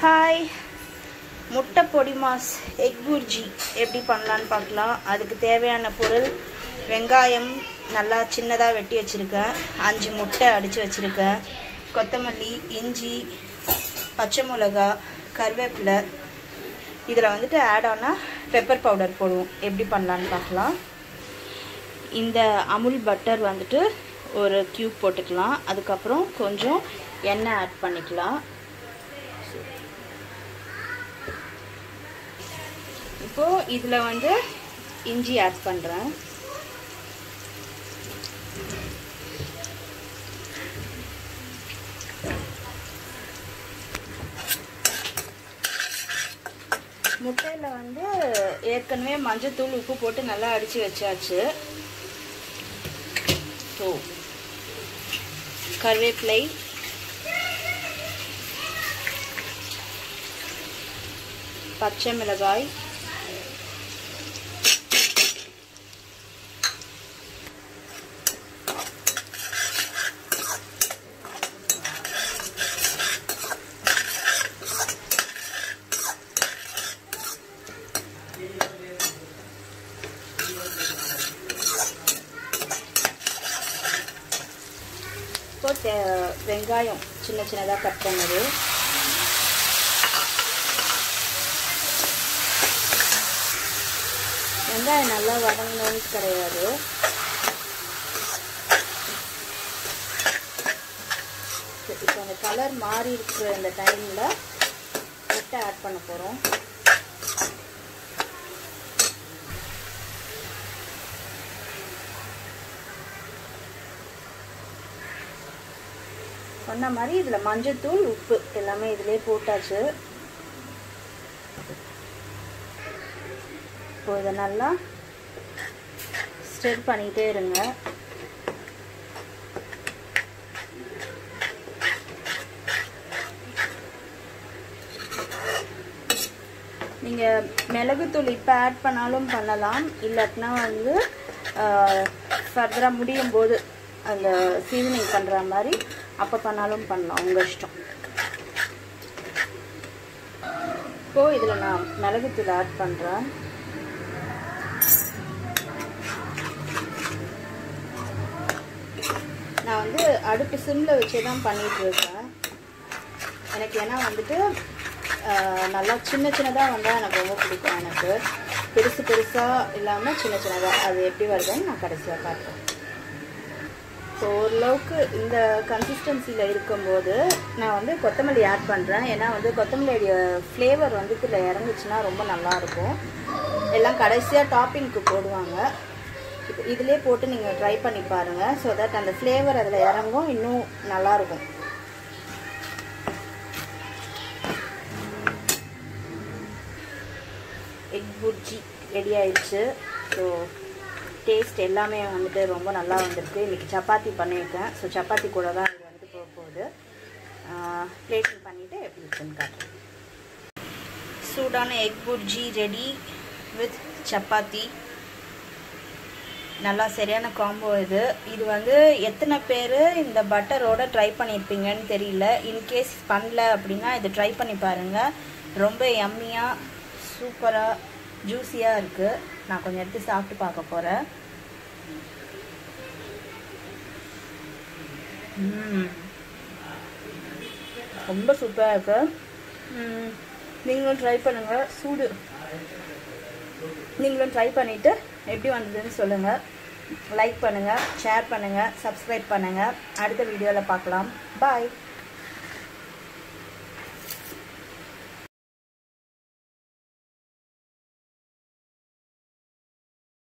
hi முட்டை பொடி mass egg bhurji எப்படி பண்ணலான்னு பார்க்கலாம் அதுக்கு தேவையான பொருள் வெங்காயம் நல்லா சின்னதாக வெட்டி வச்சுருக்கேன் அஞ்சு முட்டை அடித்து வச்சுருக்கேன் கொத்தமல்லி இஞ்சி பச்சை மிளகா கருவேப்பிலை இதில் வந்துட்டு ஆட் ஆனால் பெப்பர் பவுடர் போடுவோம் எப்படி பண்ணலான்னு பார்க்கலாம் இந்த அமுல் பட்டர் வந்துட்டு ஒரு க்யூப் போட்டுக்கலாம் அதுக்கப்புறம் கொஞ்சம் எண்ணெய் ஆட் பண்ணிக்கலாம் இப்போது இதில் வந்து இஞ்சி ஆட் பண்ணுறேன் முட்டையில் வந்து ஏற்கனவே மஞ்சத்தூள் உப்பு போட்டு நல்லா அடித்து வச்சாச்சு ஸோ கருவேப்பிலை பச்சை மிளகாய் இப்போ வெங்காயம் சின்ன சின்னதாக கட் பண்ணது வெங்காயம் நல்லா வதங்கணும்னு கிடையாது இப்போ அந்த கலர் மாறி இருக்கிற இந்த டைமில் முட்டை ஆட் பண்ண போகிறோம் சொன்ன மாதிரி இதில் மஞ்சத்தூள் உப்பு எல்லாமே இதிலே போட்டாச்சு இப்போ இதை நல்லா ஸ்டெர் பண்ணிகிட்டே இருங்க நீங்கள் மிளகுத்தூள் இப்போ ஆட் பண்ணாலும் பண்ணலாம் இல்லாட்டினா வந்து ஃபர்தராக முடியும் போது அந்த சீசனிங் பண்ணுற மாதிரி அப்போ பண்ணாலும் பண்ணலாம் உங்கள் இஷ்டம் இப்போது இதில் நான் மிளகுத்தூள் ஆட் பண்ணுறேன் நான் வந்து அடுப்பு சிம்மில் வச்சே தான் பண்ணிகிட்டு இருக்கேன் எனக்கு ஏன்னா வந்துட்டு நல்லா சின்ன சின்னதாக வந்தால் எனக்கு ரொம்ப பிடிக்கும் எனக்கு பெருசு பெருசாக இல்லாமல் சின்ன சின்னதாக அது எப்படி வருதுன்னு நான் கடைசியாக காட்டுறேன் ஸோ ஓரளவுக்கு இந்த கன்சிஸ்டன்சியில் இருக்கும்போது நான் வந்து கொத்தமல்லி ஆட் பண்ணுறேன் ஏன்னா வந்து கொத்தமல்லியோடைய ஃப்ளேவர் வந்து இதில் இறங்குச்சுன்னா ரொம்ப நல்லாயிருக்கும் எல்லாம் கடைசியாக டாப்பிங்க்கு போடுவாங்க இப்போ இதிலே போட்டு நீங்கள் ட்ரை பண்ணி பாருங்கள் ஸோ தட் அந்த ஃப்ளேவர் அதில் இறங்கும் இன்னும் நல்லாயிருக்கும் எக் புர்ஜி ரெடி ஆயிடுச்சு ஸோ டேஸ்ட் எல்லாமே வந்துட்டு ரொம்ப நல்லா வந்திருக்கு இன்றைக்கி சப்பாத்தி பண்ணியிருக்கேன் ஸோ சப்பாத்தி கூட தான் இது வந்து போக போகுது பிளேட்டிங் பண்ணிவிட்டு எப்படி இருக்குன்னு காட்டுறேன் சூடான egg bhurji ready with chapati நல்லா சரியான காம்போ இது இது வந்து எத்தனை பேர் இந்த பட்டரோட ட்ரை பண்ணியிருப்பீங்கன்னு தெரியல இன்கேஸ் பண்ணல அப்படின்னா இது ட்ரை பண்ணி பாருங்கள் ரொம்ப எம்மியாக சூப்பராக ஜூஸியாக இருக்குது நான் கொஞ்சம் எடுத்து சாப்பிட்டு பார்க்க போகிறேன் ரொம்ப சூப்பராக இருக்கு நீங்களும் ட்ரை பண்ணுங்கள் சூடு நீங்களும் ட்ரை பண்ணிவிட்டு எப்படி வந்ததுன்னு சொல்லுங்கள் லைக் பண்ணுங்கள் ஷேர் பண்ணுங்கள் சப்ஸ்கிரைப் பண்ணுங்கள் அடுத்த வீடியோவில் பார்க்கலாம் பாய்